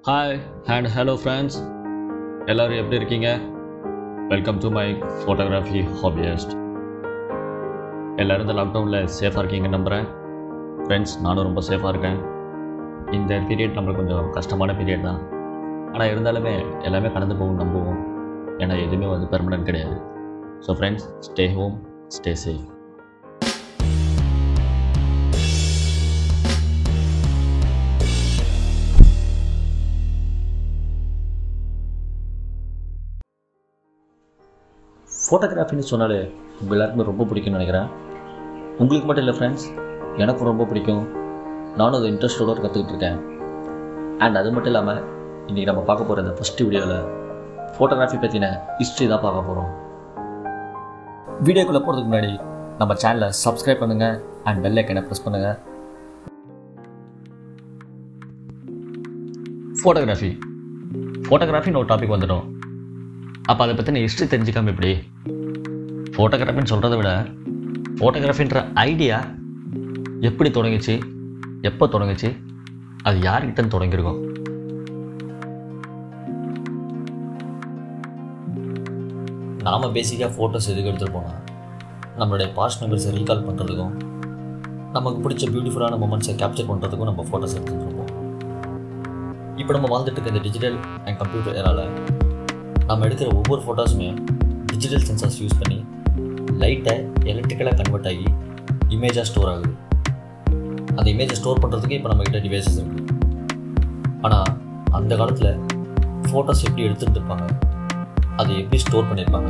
hi and hello friends எல்லோரும் எப்படி இருக்கீங்க welcome to my photography hobbyist எல்லோரும் இந்த லாக்டவுனில் சேஃபாக இருக்கீங்கன்னு நம்புகிறேன் ஃப்ரெண்ட்ஸ் நானும் ரொம்ப சேஃபாக இருக்கேன் இந்த பீரியட் நம்மளுக்கு கொஞ்சம் கஷ்டமான பீரியட் தான் ஆனால் இருந்தாலுமே எல்லாமே கடந்து போகும் நம்புவோம் ஏன்னா எதுவுமே வந்து பெர்மனன்ட் கிடையாது so friends stay home stay safe ஃபோட்டோகிராஃபின்னு சொன்னாலே உங்கள் எல்லாருக்குமே ரொம்ப பிடிக்கும்னு நினைக்கிறேன் உங்களுக்கு மட்டும் இல்லை ஃப்ரெண்ட்ஸ் எனக்கும் ரொம்ப பிடிக்கும் நானும் அதை இன்ட்ரெஸ்டோட கற்றுக்கிட்டு இருக்கேன் அண்ட் அது மட்டும் இல்லாமல் இன்றைக்கி நம்ம பார்க்க போகிற இந்த ஃபஸ்ட்டு வீடியோவில் ஃபோட்டோகிராஃபி பற்றின ஹிஸ்ட்ரி தான் பார்க்க போகிறோம் வீடியோக்குள்ளே போகிறதுக்கு முன்னாடி நம்ம சேனலை சப்ஸ்கிரைப் பண்ணுங்கள் அண்ட் பெல் ஐக்கனை ப்ரெஸ் பண்ணுங்கள் ஃபோட்டோகிராஃபி ஃபோட்டோகிராஃபின்னு ஒரு டாபிக் வந்துடும் அப்போ அதை பற்றின ஹிஸ்ட்ரி தெரிஞ்சுக்காம எப்படி ஃபோட்டோகிராஃபின்னு சொல்கிறத விட ஃபோட்டோகிராஃபின்ற ஐடியா எப்படி தொடங்குச்சு எப்போ தொடங்குச்சு அது யார்கிட்ட தொடங்கியிருக்கோம் நாம் பேசிக்காக ஃபோட்டோஸ் எதுக்கு எடுத்துகிட்டு போனால் நம்மளுடைய பாஸ்ட் மெமரிஸை ரீகால் பண்ணுறதுக்கும் நமக்கு பிடிச்ச பியூட்டிஃபுல்லான மூமெண்ட்ஸை கேப்சர் பண்ணுறதுக்கும் நம்ம ஃபோட்டோஸ் எடுத்துகிட்டு இருப்போம் இப்போ நம்ம வாழ்ந்துட்டு இருக்க இந்த டிஜிட்டல் அண்ட் கம்ப்யூட்டர் ஏரால நம்ம எடுக்கிற ஒவ்வொரு ஃபோட்டோஸுமே டிஜிட்டல் சென்சார்ஸ் யூஸ் பண்ணி லைட்டை எலக்ட்ரிக்கலாக கன்வெர்ட் ஆகி இமேஜாக ஸ்டோர் ஆகுது அந்த இமேஜை ஸ்டோர் பண்ணுறதுக்கு இப்போ நம்மக்கிட்ட டிவைசஸ் இருக்குது ஆனால் அந்த காலத்தில் ஃபோட்டோஸ் எப்படி எடுத்துகிட்டு இருப்பாங்க அதை எப்படி ஸ்டோர் பண்ணியிருப்பாங்க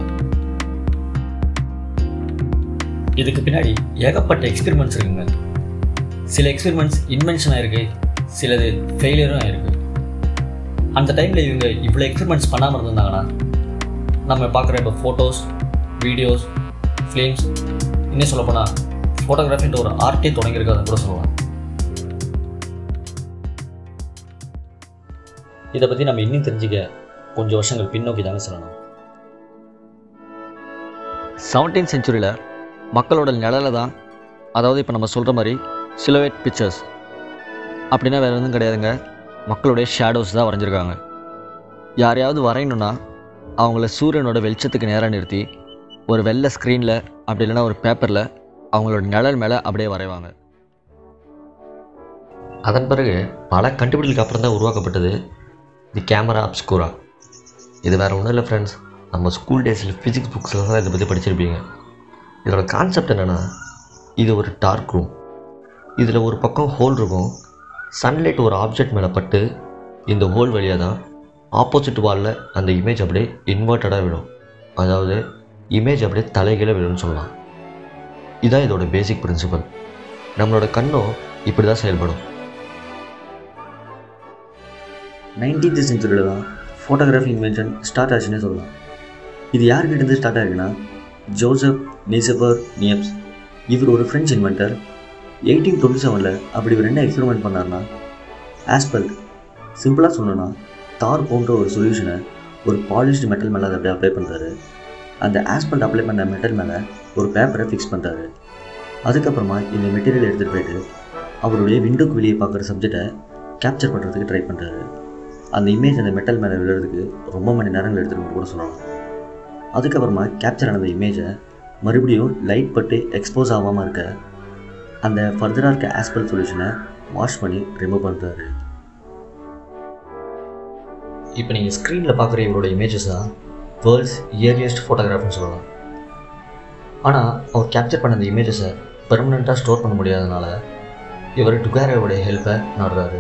இதுக்கு பின்னாடி ஏகப்பட்ட எக்ஸ்பெரிமெண்ட்ஸ் இருக்குங்க சில எக்ஸ்பெரிமெண்ட்ஸ் இன்வென்ஷன் ஆயிருக்கு சிலது ஃபெயிலியரும் ஆயிருக்கு அந்த டைமில் இவங்க இவ்வளோ எக்ஸ்பெரிமெண்ட்ஸ் பண்ணாமல் இருந்திருந்தாங்கன்னா நம்ம பார்க்குற இப்போ ஃபோட்டோஸ் வீடியோஸ் ஃபிலிம்ஸ் இன்னும் சொல்லப்போனால் ஃபோட்டோகிராஃபின்ற ஒரு ஆர்ட்டே தொடங்கியிருக்காதுன்னு கூட சொல்லலாம் இதை பற்றி நம்ம இன்னும் தெரிஞ்சுக்க கொஞ்சம் வருஷங்கள் பின்னோக்கி தாங்க சொல்லணும் செவன்டீன் செஞ்சுரியில் மக்களோட நிழலை தான் அதாவது இப்போ நம்ம சொல்கிற மாதிரி சிலோவேட் பிக்சர்ஸ் அப்படின்னா வேறு எதுவும் கிடையாதுங்க மக்களுடைய ஷேடோஸ் தான் வரைஞ்சிருக்காங்க யாரையாவது வரையணுன்னா அவங்கள சூரியனோட வெளிச்சத்துக்கு நேராக நிறுத்தி ஒரு வெள்ளை ஸ்க்ரீனில் அப்படி இல்லைன்னா ஒரு பேப்பரில் அவங்களோட நிழல் மேலே அப்படியே வரைவாங்க அதன் பிறகு பல கண்டுபிடிகளுக்கு அப்புறம் தான் உருவாக்கப்பட்டது தி கேமரா அப்ஸ்கூரா இது வேறு ஒன்றும் இல்லை ஃப்ரெண்ட்ஸ் நம்ம ஸ்கூல் டேஸில் ஃபிசிக்ஸ் புக்ஸில் தான் இதை பற்றி படிச்சிருப்பீங்க இதோட கான்செப்ட் என்னென்னா இது ஒரு டார்க் ரூம் இதில் ஒரு பக்கம் ஹோல் இருக்கும் சன்லைட் ஒரு ஆப்ஜெக்ட் மேலே பட்டு இந்த ஹோல் வழியாக தான் ஆப்போசிட் வாலில் அந்த இமேஜ் அப்படியே இன்வெர்ட்டடாக விடும் அதாவது இமேஜ் அப்படியே தலைகீழ விடும்னு சொல்லலாம் இதுதான் இதோட பேசிக் பிரின்சிபல் நம்மளோட கண்ணும் இப்படி தான் செயல்படும் நைன்டீன்த் செஞ்சுரியில் தான் ஃபோட்டோகிராஃபி இன்வென்ஷன் ஸ்டார்ட் ஆச்சுன்னே சொல்லலாம் இது யார்கிட்டேருந்து ஸ்டார்ட் ஆயிருக்குன்னா ஜோசப் நீசபர் நியப்ஸ் இவர் ஒரு ஃப்ரெஞ்ச் இன்வென்டர் எயிட்டீன் டுவெண்ட்டி செவனில் அப்படி இவர் என்ன எக்ஸ்பெரிமெண்ட் பண்ணார்னா ஆஸ்பல்ட் சிம்பிளாக சொல்லணும்னா தார் போன்ற ஒரு சொல்யூஷனை ஒரு பாலிஷ்டு மெட்டல் மேலே அதை அப்படியே அப்ளை பண்ணுறாரு அந்த ஆஸ்பல்ட் அப்ளை பண்ண மெட்டல் மேலே ஒரு பேப்பரை ஃபிக்ஸ் பண்ணுறாரு அதுக்கப்புறமா இந்த மெட்டீரியல் எடுத்துகிட்டு போயிட்டு அவருடைய விண்டோக்கு வெளியே பார்க்குற சப்ஜெக்டை கேப்சர் பண்ணுறதுக்கு ட்ரை பண்ணுறாரு அந்த இமேஜ் அந்த மெட்டல் மேலே விழுறதுக்கு ரொம்ப மணி நேரங்கள் எடுத்துகிட்டு கூட சொல்லலாம் அதுக்கப்புறமா கேப்சர் ஆன அந்த இமேஜை மறுபடியும் லைட் பட்டு எக்ஸ்போஸ் ஆகாமல் இருக்க அந்த ஃபர்தராக இருக்க ஆஸ்பல் சொல்யூஷனை வாஷ் பண்ணி ரிமூவ் பண்ணுறாரு இப்போ நீங்கள் ஸ்க்ரீனில் பார்க்குற இவரோட இமேஜஸாக வேர்ல்ட்ஸ் இயர்லியஸ்ட் ஃபோட்டோகிராஃப்னு சொல்லலாம் ஆனால் அவர் கேப்சர் பண்ண அந்த இமேஜஸை பெர்மனெண்ட்டாக ஸ்டோர் பண்ண முடியாதனால இவர் டுகாரோடைய ஹெல்ப்பை நாடுறாரு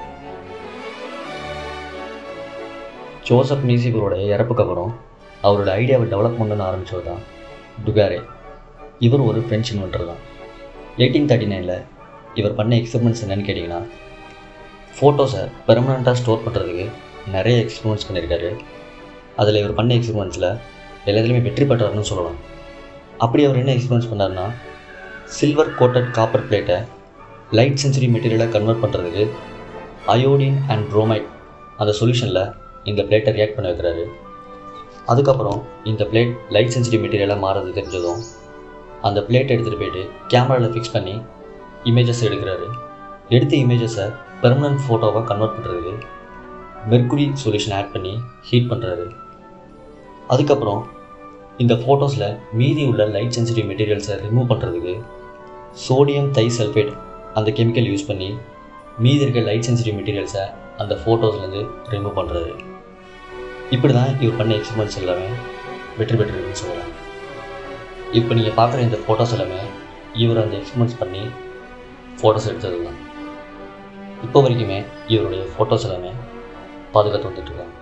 ஜோசப் மீசிபரோட இறப்புக்கு அப்புறம் அவரோட ஐடியாவை டெவலப் பண்ணணும்னு ஆரம்பித்தவர் தான் டுகாரே இவர் ஒரு ஃப்ரெஞ்ச் இன்வென்டர் தான் எயிட்டீன் தேர்ட்டி நைனில் இவர் பண்ண எக்ஸ்பெரிமெண்ட்ஸ் என்னென்னு கேட்டிங்கன்னா ஃபோட்டோஸை பெர்மனண்ட்டாக ஸ்டோர் பண்ணுறதுக்கு நிறைய எக்ஸ்பெரிமெண்ட்ஸ் பண்ணியிருக்காரு அதில் இவர் பண்ண எக்ஸ்பெரிமெண்ட்ஸில் எல்லாத்துலேயுமே வெற்றி பெற்றார்னு சொல்லலாம் அப்படி அவர் என்ன எக்ஸ்பெரிமெண்ட்ஸ் பண்ணார்னா சில்வர் கோட்டட் காப்பர் பிளேட்டை லைட் சென்சுரி மெட்டீரியலாக கன்வெர்ட் பண்ணுறதுக்கு அயோடின் அண்ட் ப்ரோமைட் அந்த சொல்யூஷனில் இந்த பிளேட்டை ரியாக்ட் பண்ண வைக்கிறாரு அதுக்கப்புறம் இந்த பிளேட் லைட் சென்சிட்டிவ் மெட்டீரியலாக மாறது தெரிஞ்சதும் அந்த பிளேட் எடுத்துகிட்டு போயிட்டு கேமராவில் ஃபிக்ஸ் பண்ணி இமேஜஸ் எடுக்கிறாரு எடுத்த இமேஜஸை பெர்மனன்ட் ஃபோட்டோவாக கன்வெர்ட் பண்ணுறதுக்கு மெர்க்குரி சொல்யூஷன் ஆட் பண்ணி ஹீட் பண்ணுறாரு அதுக்கப்புறம் இந்த ஃபோட்டோஸில் மீதி உள்ள லைட் சென்சிட்டிவ் மெட்டீரியல்ஸை ரிமூவ் பண்ணுறதுக்கு சோடியம் தை சல்ஃபேட் அந்த கெமிக்கல் யூஸ் பண்ணி மீதி இருக்க லைட் சென்சிட்டிவ் மெட்டீரியல்ஸை அந்த ஃபோட்டோஸ்லேருந்து ரிமூவ் பண்ணுறாரு இப்படி தான் இவர் பண்ண எக்ஸ்பெரிமெண்ட்ஸ் எல்லாமே வெற்றி பெற்றிருக்குன்னு சொல்லலாம் இப்போ நீங்கள் பார்க்குற இந்த ஃபோட்டோஸ் எல்லாமே இவர் அந்த எக்ஸ்பெரிமெண்ட்ஸ் பண்ணி ஃபோட்டோஸ் எடுத்தது தான் இப்போ வரைக்குமே இவருடைய ஃபோட்டோஸ் எல்லாமே பாதுகாத்து வந்துட்டுருக்காங்க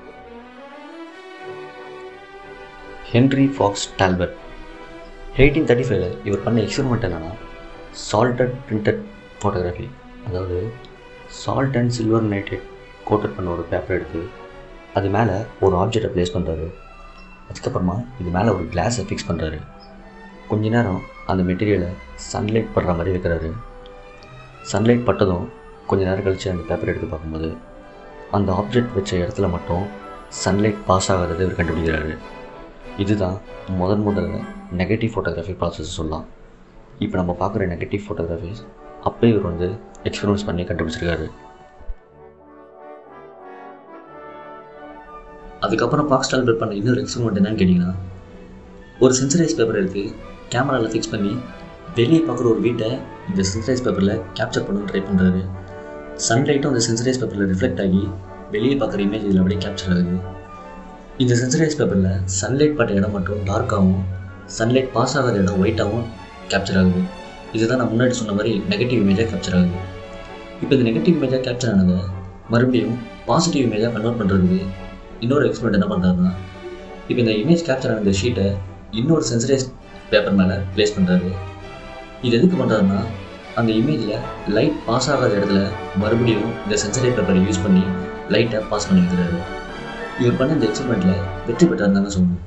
Henry Fox Talbot eighteen thirty ஃபைவ்ல இவர் பண்ண எக்ஸ்பெரிமெண்ட் என்னென்னா சால்டட் பிரிண்டட் ஃபோட்டோகிராஃபி அதாவது salt and silver nitrate coated பண்ண ஒரு பேப்பர் எடுத்து அது மேலே ஒரு ஆப்ஜெக்டை ப்ளேஸ் பண்ணுறாரு அதுக்கப்புறமா இது மேலே ஒரு கிளாஸை ஃபிக்ஸ் பண்ணுறாரு கொஞ்ச நேரம் அந்த மெட்டீரியலை சன்லைட் படுற மாதிரி வைக்கிறாரு சன்லைட் பட்டதும் கொஞ்ச நேரம் கழித்து அந்த பேப்பர் எடுத்து பார்க்கும்போது அந்த ஆப்ஜெக்ட் வச்ச இடத்துல மட்டும் சன்லைட் பாஸ் ஆகாததை இவர் கண்டுபிடிக்கிறாரு இதுதான் முதன் முதல்ல நெகட்டிவ் ஃபோட்டோகிராஃபி ப்ராசஸ் சொல்லலாம் இப்போ நம்ம பார்க்குற நெகட்டிவ் ஃபோட்டோகிராஃபிஸ் அப்போ இவர் வந்து எக்ஸ்பீரியன்ஸ் பண்ணி கண்டுபிடிச்சிருக்காரு அதுக்கப்புறம் பாக்ஸ் டால்பர் பண்ண இன்னொரு எக்ஸ்பெரிமெண்ட் என்னன்னு கேட்டிங்கன்னா ஒரு சென்சரைஸ் பேப்பர் எடுத்து கேமராவில் ஃபிக்ஸ் பண்ணி வெளியே பார்க்குற ஒரு வீட்டை இந்த சென்சரைஸ் பேப்பரில் கேப்சர் பண்ண ட்ரை பண்ணுறாரு சன்லைட்டும் அந்த சென்சரைஸ் பேப்பரில் ரிஃப்ளெக்ட் ஆகி வெளியே பார்க்குற இமேஜ் இதில் அப்படியே கேப்சர் ஆகுது இந்த சென்சரைஸ் பேப்பரில் சன்லைட் பட்ட இடம் மட்டும் டார்க்காகவும் சன்லைட் பாஸ் ஆகாத இடம் ஒயிட்டாகவும் கேப்சர் ஆகுது இதுதான் நான் முன்னாடி சொன்ன மாதிரி நெகட்டிவ் இமேஜாக கேப்சர் ஆகுது இப்போ இந்த நெகட்டிவ் இமேஜாக கேப்சர் ஆனதை மறுபடியும் பாசிட்டிவ் இமேஜாக கன்வெர்ட் பண்ணுறதுக்கு இன்னொரு எக்ஸ்பெரிமெண்ட் என்ன பண்ணுறாருன்னா இப்போ இந்த இமேஜ் கேப்சர் ஆன இந்த ஷீட்டை இன்னொரு சென்சரைஸ் பேப்பர் மேலே ப்ளேஸ் பண்ணுறாரு இது எதுக்கு பண்ணுறாருன்னா அந்த இமேஜில் லைட் பாஸ் ஆகாத இடத்துல மறுபடியும் இந்த சென்சரி பேப்பரை யூஸ் பண்ணி லைட்டை பாஸ் பண்ணி வைக்கிறாரு இவர் பண்ண இந்த எக்ஸ்பெரிமெண்ட்டில் வெற்றி பெற்றாருந்தாங்க சொல்லணும்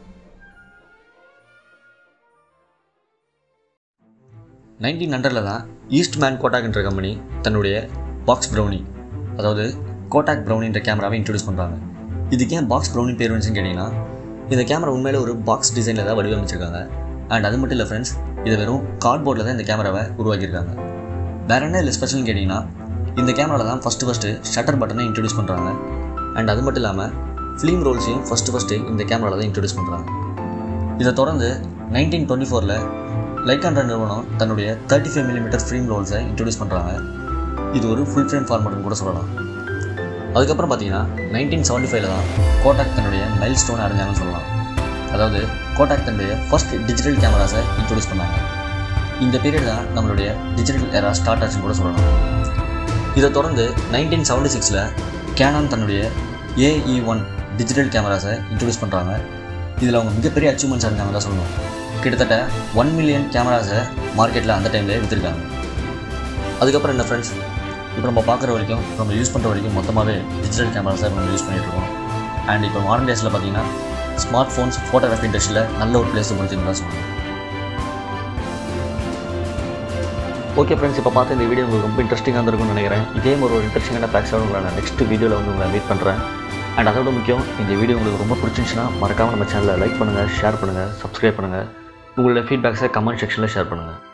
நைன்டீன் ஹண்ட்ரடில் தான் ஈஸ்ட் மேன் கோட்டாக்ன்ற கம்பெனி தன்னுடைய பாக்ஸ் ப்ரௌனி அதாவது கோட்டாக் ப்ரௌனின்ற கேமராவை இன்ட்ரடியூஸ் பண்ணுறாங்க இதுக்கு ஏன் பாக்ஸ் ப்ரௌனி பேர் வந்துச்சுன்னு கேட்டிங்கன்னா இந்த கேமரா உண்மையிலே ஒரு பாக்ஸ் டிசைனில் தான் வடிவமைச்சிருக்காங்க அண்ட் அது மட்டும் இல்லை ஃப்ரெண்ட்ஸ் இது வெறும் கார்ட்போர்டில் தான் இந்த கேமராவை உருவாக்கியிருக்காங்க வேற என்ன இல்லை ஸ்பெஷல்னு கேட்டிங்கன்னா இந்த கேமராவில் தான் ஃபஸ்ட்டு ஃபஸ்ட்டு ஷட்டர் பட்டனை இன்ட்ரடியூஸ் பண்ணுறாங்க அண்ட் அது மட்டும் இல்லாமல் ஃபிலிம் ரோல்ஸையும் ஃபஸ்ட்டு ஃபஸ்ட்டு இந்த கேமராவில் தான் இன்ட்ரடியூஸ் பண்ணுறாங்க இதை தொடர்ந்து நைன்டீன் டுவெண்ட்டி ஃபோரில் லைக்கான்ற நிறுவனம் தன்னுடைய தேர்ட்டி ஃபைவ் மில்லிமீட்டர் ஃபிலிம் ரோல்ஸை இன்ட்ரடியூஸ் பண்ணுறாங்க இது ஒரு ஃபுல் ஃப்ரேம் ஃபார்மட்னு கூட சொல்லலாம் அதுக்கப்புறம் பார்த்தீங்கன்னா நைன்டீன் செவன்ட்டி ஃபைவ்ல தான் கோட்டாக் தன்னுடைய மைல் ஸ்டோன் அடைஞ்சாங்கன்னு சொல்லலாம் அதாவது கோட்டாக் தன்னுடைய ஃபர்ஸ்ட் டிஜிட்டல் கேமராஸை இன்ட்ரடியூஸ் பண்ணாங்க இந்த பீரியட் தான் நம்மளுடைய டிஜிட்டல் எரா ஸ்டார்ட் ஆச்சுன்னு கூட சொல்லலாம் இதை தொடர்ந்து நைன்டீன் செவன்ட்டி சிக்ஸில் கேனான் தன்னுடைய ஏஇ ஒன் டிஜிட்டல் கேமராஸை இன்ட்ரடியூஸ் பண்ணுறாங்க இதில் அவங்க மிகப்பெரிய அச்சீவ்மெண்ட்ஸ் இருக்காங்க தான் சொல்லணும் கிட்டத்தட்ட ஒன் மில்லியன் கேமராஸை மார்க்கெட்டில் அந்த டைம்லேயே விற்றுருக்காங்க அதுக்கப்புறம் என்ன ஃப்ரெண்ட்ஸ் இப்போ நம்ம பார்க்குற வரைக்கும் இப்போ நம்ம யூஸ் பண்ணுற வரைக்கும் மொத்தமாகவே டிஜிட்டல் கேமராஸை நம்ம யூஸ் பண்ணிட்டு இருக்கோம் அண்ட் இப்போ மாடர்ன் டேஸில் பார்த்தீங்கன்னா ஸ்மார்ட் ஃபோன்ஸ் ஃபோட்டோகிராஃபி இண்டஸ்ட்ரியில் நல்ல ஒரு பிளேஸ் முடிஞ்சுன்னு தான் சொல்லணும் ஓகே ஃப்ரெண்ட்ஸ் இப்போ பார்த்து இந்த வீடியோ உங்களுக்கு ரொம்ப இன்ட்ரெஸ்டிங்காக இருந்திருக்கும்னு நினைக்கிறேன் இதே மாதிரி ஒரு இன்ட்ரெஸ்டிங்கான பேக்ஸோட உங்களை நான் நெக்ஸ்ட் வீடியோவில் வந்து உங்களை மீட் பண்ணுறேன் அண்ட் அதோட முக்கியம் இந்த வீடியோ உங்களுக்கு ரொம்ப பிடிச்சிருந்துச்சுன்னா மறக்காமல் நம்ம சேனலை லைக் பண்ணுங்கள் ஷேர் பண்ணுங்கள் சப்ஸ்கிரைப் பண்ணுங்கள் உங்களோட ஃபீட்பேக்ஸை கமெண்ட் செக்ஷனில் ஷேர் பண்ணுங்கள்